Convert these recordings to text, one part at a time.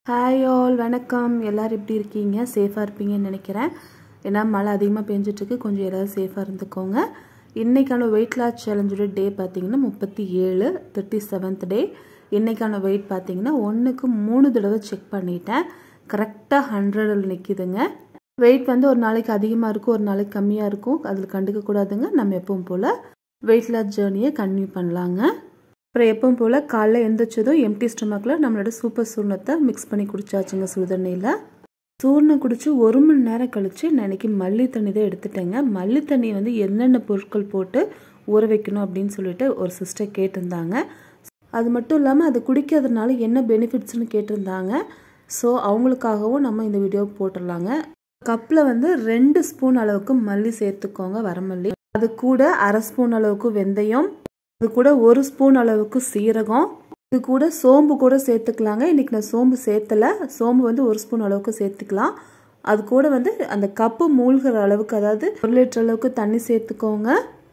hi all வணக்கம் எல்லோரும் எப்படி இருக்கீங்க சேஃபாக இருப்பீங்கன்னு நினைக்கிறேன் ஏன்னா மழை அதிகமாக பெஞ்சிட்ருக்கு கொஞ்சம் எல்லோரும் சேஃபாக இருந்துக்கோங்க இன்றைக்கான வெயிட் லாஸ் சேலஞ்சோட டே பார்த்தீங்கன்னா முப்பத்தி ஏழு தேர்ட்டி செவன்த் டே இன்றைக்கான வெயிட் பார்த்தீங்கன்னா ஒன்றுக்கு மூணு தடவை செக் பண்ணிட்டேன் கரெக்டாக ஹண்ட்ரடில் நிற்கிதுங்க வெயிட் வந்து ஒரு நாளைக்கு அதிகமாக இருக்கும் ஒரு நாளைக்கு கம்மியாக இருக்கும் அதில் கண்டுக்க கூடாதுங்க நம்ம எப்பவும் போல் வெயிட் லாஸ் ஜேர்னியை கன்டினியூ பண்ணலாங்க அப்புறம் எப்பவும் போல் காலைல எந்திரிச்சதும் எம்டி ஸ்டொமக்கில் நம்மளோட சூப்பர் சூர்ணத்தை மிக்ஸ் பண்ணி குடிச்சாச்சுங்க சுடுதண்ணியில் சூர்ணம் குடித்து ஒரு மணி நேரம் கழித்து நான் இன்றைக்கி மல்லி தண்ணி தான் எடுத்துட்டேங்க மல்லி தண்ணி வந்து என்னென்ன பொருட்கள் போட்டு ஊற வைக்கணும் அப்படின்னு சொல்லிட்டு ஒரு சிஸ்டர் கேட்டிருந்தாங்க அது மட்டும் இல்லாமல் அது குடிக்கிறதுனால என்ன பெனிஃபிட்ஸ்னு கேட்டிருந்தாங்க ஸோ அவங்களுக்காகவும் நம்ம இந்த வீடியோ போட்டுடலாங்க கப்பில் வந்து ரெண்டு ஸ்பூன் அளவுக்கு மல்லி சேர்த்துக்கோங்க வரமல்லி அது கூட அரை ஸ்பூன் அளவுக்கு வெந்தயம் அது கூட ஒரு ஸ்பூன் அளவுக்கு சீரகம் இது கூட சோம்பு கூட சேர்த்துக்கலாங்க இன்றைக்கி நான் சோம்பு சேர்த்தலை சோம்பு வந்து ஒரு ஸ்பூன் அளவுக்கு சேர்த்துக்கலாம் அது கூட வந்து அந்த கப்பு மூழ்கிற அளவுக்கு அதாவது ஒரு லிட்டர் அளவுக்கு தண்ணி சேர்த்துக்கோங்க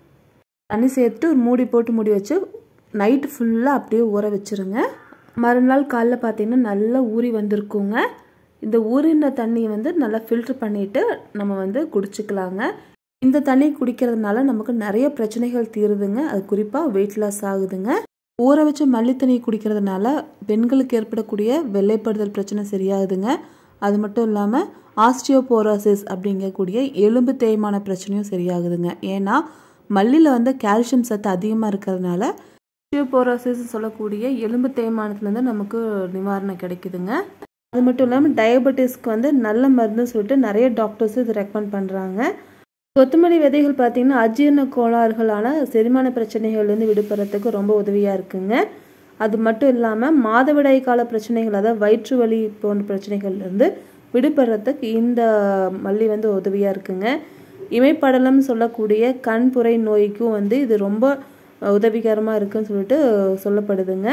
தண்ணி சேர்த்து ஒரு மூடி போட்டு மூடி வச்சு நைட்டு ஃபுல்லாக அப்படியே ஊற வச்சுருங்க மறுநாள் காலைல பார்த்தீங்கன்னா நல்லா ஊறி வந்திருக்குங்க இந்த ஊறின தண்ணியை வந்து நல்லா ஃபில்ட்ரு பண்ணிவிட்டு நம்ம வந்து குடிச்சிக்கலாங்க இந்த தண்ணி குடிக்கிறதுனால நமக்கு நிறைய பிரச்சனைகள் தீருதுங்க அது குறிப்பாக வெயிட் லாஸ் ஆகுதுங்க ஊற வச்ச மல்லி தண்ணி குடிக்கிறதுனால பெண்களுக்கு ஏற்படக்கூடிய வெள்ளைப்படுதல் பிரச்சனை சரியாகுதுங்க அது மட்டும் இல்லாமல் ஆஸ்டியோபோரோசிஸ் அப்படிங்கக்கூடிய எலும்பு தேய்மான பிரச்சனையும் சரியாகுதுங்க ஏன்னா மல்லியில் வந்து கால்சியம் சத்து அதிகமாக இருக்கிறதுனால ஆஸ்டியோபோரோசிஸ் சொல்லக்கூடிய எலும்பு தேய்மானத்துலேருந்து நமக்கு நிவாரணம் கிடைக்குதுங்க அது மட்டும் இல்லாமல் டயபெட்டிஸ்க்கு வந்து நல்ல மருந்துன்னு சொல்லிட்டு நிறைய டாக்டர்ஸ் இது ரெக்கமெண்ட் பண்ணுறாங்க கொத்தமல்லி விதைகள் பார்த்தீங்கன்னா அஜீரண கோளாறுகளான செரிமான பிரச்சனைகள்லேருந்து விடுபடுறதுக்கு ரொம்ப உதவியாக இருக்குங்க அது மட்டும் இல்லாமல் மாதவிடாய் கால பிரச்சனைகள் அதாவது வயிற்று வலி போன்ற பிரச்சனைகள்லேருந்து விடுபடுறதுக்கு இந்த மல்லி வந்து உதவியாக இருக்குங்க இமைப்படலம் சொல்லக்கூடிய கண்புரை நோய்க்கும் வந்து இது ரொம்ப உதவிகரமாக இருக்குன்னு சொல்லிட்டு சொல்லப்படுதுங்க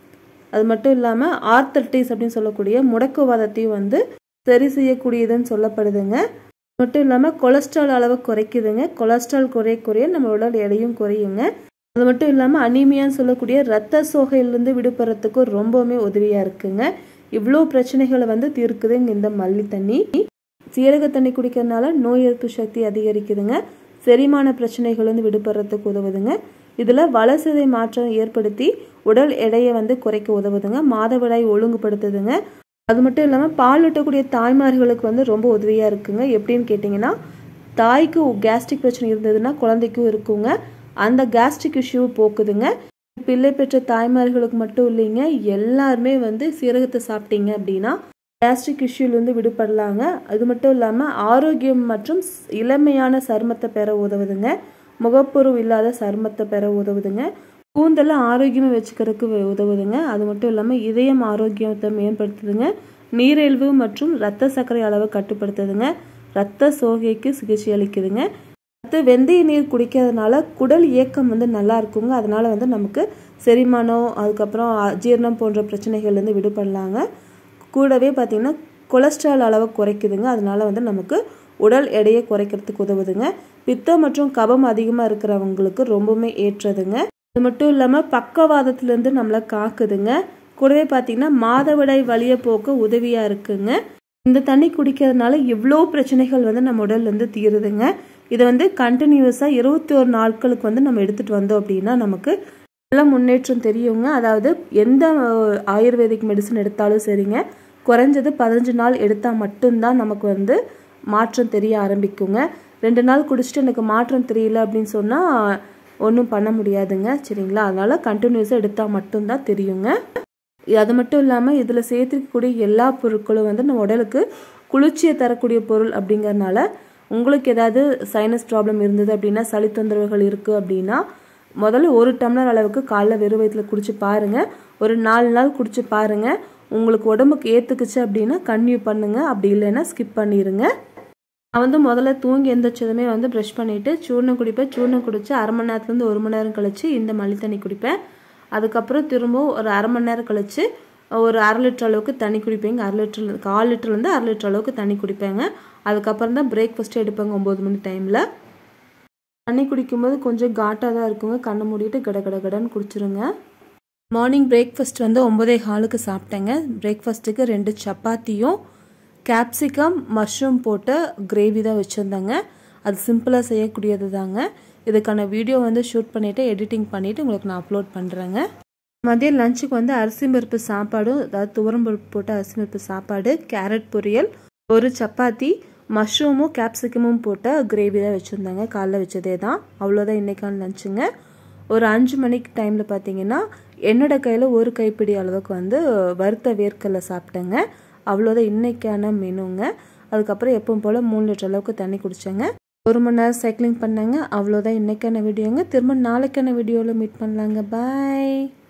அது மட்டும் இல்லாமல் ஆர்த்தட்டிஸ் அப்படின்னு சொல்லக்கூடிய முடக்குவாதத்தையும் வந்து சரி செய்யக்கூடியதுன்னு சொல்லப்படுதுங்க மட்டும் இல்லாமல் கொலஸ்ட்ரால் அளவை குறைக்குதுங்க கொலஸ்ட்ரால் குறைய குறைய நம்ம உடல் எடையும் குறையுங்க அது மட்டும் இல்லாமல் அனீமியான்னு சொல்லக்கூடிய ரத்த சோகையிலேருந்து விடுபடுறதுக்கு ரொம்பவுமே உதவியாக இருக்குங்க இவ்வளோ பிரச்சனைகளை வந்து தீர்க்குதுங்க இந்த மல்லி தண்ணி சீரக தண்ணி குடிக்கிறதுனால நோய் எதிர்ப்பு சக்தி அதிகரிக்குதுங்க செரிமான பிரச்சனைகள்லேருந்து விடுபடுறதுக்கு உதவுதுங்க இதில் வளசதை மாற்றம் ஏற்படுத்தி உடல் எடையை வந்து குறைக்க உதவுதுங்க மாதவிடாய் ஒழுங்குபடுத்துதுங்க அது மட்டும் இல்லாமல் பால் ஊட்டக்கூடிய தாய்மார்களுக்கு வந்து ரொம்ப உதவியாக இருக்குங்க எப்படின்னு கேட்டிங்கன்னா தாய்க்கு கேஸ்ட்ரிக் பிரச்சனை இருந்ததுன்னா குழந்தைக்கும் இருக்குங்க அந்த கேஸ்ட்ரிக் இஷ்யூவை போக்குதுங்க பிள்ளை பெற்ற தாய்மார்களுக்கு மட்டும் இல்லைங்க எல்லாருமே வந்து சீரகத்தை சாப்பிட்டீங்க அப்படின்னா கேஸ்ட்ரிக் இஷ்யூலேருந்து விடுபடலாங்க அது மட்டும் இல்லாமல் ஆரோக்கியம் மற்றும் இளமையான சருமத்தை பெற உதவுதுங்க முகப்பொருள் இல்லாத சருமத்தை பெற உதவுதுங்க கூந்தலை ஆரோக்கியமாக வச்சுக்கிறதுக்கு உதவுதுங்க அது மட்டும் இல்லாமல் இதயம் ஆரோக்கியத்தை மேம்படுத்துதுங்க நீரிழிவு மற்றும் இரத்த சர்க்கரை அளவை கட்டுப்படுத்துதுங்க இரத்த சோகைக்கு சிகிச்சை அளிக்குதுங்க அடுத்து வெந்தய நீர் குடிக்கிறதுனால குடல் இயக்கம் வந்து நல்லா இருக்குங்க அதனால வந்து நமக்கு செரிமானம் அதுக்கப்புறம் அஜீரணம் போன்ற பிரச்சனைகள்லேருந்து விடுபடலாங்க கூடவே பார்த்திங்கன்னா கொலஸ்ட்ரால் அளவை குறைக்குதுங்க அதனால வந்து நமக்கு உடல் எடையை குறைக்கிறதுக்கு உதவுதுங்க பித்தம் மற்றும் கபம் அதிகமாக இருக்கிறவங்களுக்கு ரொம்பவுமே ஏற்றதுங்க அது மட்டும் இல்லாமல் பக்கவாதத்துலேருந்து நம்மளை காக்குதுங்க கூடவே பார்த்தீங்கன்னா மாதவிடாய் வலியை போக்க உதவியாக இருக்குங்க இந்த தண்ணி குடிக்கிறதுனால இவ்வளோ பிரச்சனைகள் வந்து நம்ம உடல்லேருந்து தீருதுங்க இதை வந்து கண்டினியூஸாக இருபத்தி ஒரு நாட்களுக்கு வந்து நம்ம எடுத்துகிட்டு வந்தோம் அப்படின்னா நமக்கு நல்ல முன்னேற்றம் தெரியுங்க அதாவது எந்த ஆயுர்வேதிக் மெடிசன் எடுத்தாலும் சரிங்க குறைஞ்சது பதினஞ்சு நாள் எடுத்தால் மட்டும்தான் நமக்கு வந்து மாற்றம் தெரிய ஆரம்பிக்குங்க ரெண்டு நாள் குடிச்சிட்டு எனக்கு மாற்றம் தெரியல அப்படின்னு சொன்னால் ஒன்றும் பண்ண முடியாதுங்க சரிங்களா அதனால் கண்டினியூஸாக எடுத்தால் மட்டும்தான் தெரியுங்க அது மட்டும் இல்லாமல் இதில் சேர்த்துக்கக்கூடிய எல்லா பொருட்களும் வந்து நம்ம உடலுக்கு குளிர்ச்சியை தரக்கூடிய பொருள் அப்படிங்கறனால உங்களுக்கு ஏதாவது சைனஸ் ப்ராப்ளம் இருந்தது அப்படின்னா சளி தொந்தரவுகள் இருக்குது அப்படின்னா முதல்ல ஒரு டம்ளர் அளவுக்கு காலைல வெறும் வயிற்றில் குடிச்சு பாருங்கள் ஒரு நாலு நாள் குடிச்சு பாருங்கள் உங்களுக்கு உடம்புக்கு ஏற்றுக்குச்சு அப்படின்னா கன்டினியூ பண்ணுங்கள் அப்படி இல்லைன்னா ஸ்கிப் பண்ணிடுங்க நான் வந்து முதல்ல தூங்கி எந்திரிச்சதுமே வந்து ப்ரஷ் பண்ணிவிட்டு சூர்ணம் குடிப்பேன் சூர்ணம் குடித்து அரை மணி நேரத்துலேருந்து ஒரு மணி நேரம் கழித்து இந்த மல்லி தண்ணி குடிப்பேன் அதுக்கப்புறம் திரும்பவும் ஒரு அரை மணி நேரம் கழித்து ஒரு அரை லிட்டர் அளவுக்கு தண்ணி குடிப்பேங்க அரை லிட்டர் கால் லிட்டர்லேருந்து அரை லிட்டர் அளவுக்கு தண்ணி குடிப்பேங்க அதுக்கப்புறம் தான் பிரேக்ஃபாஸ்ட்டு எடுப்பேங்க ஒம்பது மணி டைமில் தண்ணி குடிக்கும்போது கொஞ்சம் காட்டாக தான் இருக்குங்க கண்ணை மூடிட்டு கட கட கடன்னு குடிச்சிருங்க மார்னிங் பிரேக்ஃபாஸ்ட் வந்து ஒம்பதே ஹாலுக்கு சாப்பிட்டேங்க பிரேக்ஃபாஸ்ட்டுக்கு ரெண்டு சப்பாத்தியும் கேப்சிகம் மஷ்ரூம் போட்டு கிரேவி தான் வச்சுருந்தேங்க அது சிம்பிளாக செய்யக்கூடியது தாங்க இதுக்கான வீடியோ வந்து ஷூட் பண்ணிவிட்டு எடிட்டிங் பண்ணிவிட்டு உங்களுக்கு நான் அப்லோட் பண்ணுறேங்க மதியம் லஞ்சுக்கு வந்து அரிசி பருப்பு சாப்பாடும் அதாவது துவரம் பருப்பு போட்டு அரிசி பருப்பு சாப்பாடு கேரட் பொரியல் ஒரு சப்பாத்தி மஷ்ரூமும் கேப்சிகமும் போட்ட கிரேவி தான் வச்சுருந்தாங்க காலைல வச்சதே தான் அவ்வளோதான் இன்றைக்கான லஞ்சுங்க ஒரு அஞ்சு மணிக்கு டைமில் பார்த்தீங்கன்னா என்னோடய கையில் ஒரு கைப்பிடி அளவுக்கு வந்து வறுத்த வேர்க்கடலை சாப்பிட்டேங்க அவ்வளோதான் இன்றைக்கான மெனுங்க அதுக்கப்புறம் எப்பவும் போல் மூணு லிட்டர் அளவுக்கு தண்ணி குடித்தேங்க ஒரு மணி நேரம் சைக்கிளிங் பண்ணாங்க அவ்வளோதான் இன்றைக்கான வீடியோங்க திரும்ப நாளைக்கான வீடியோவில் மீட் பண்ணலாங்க பாய்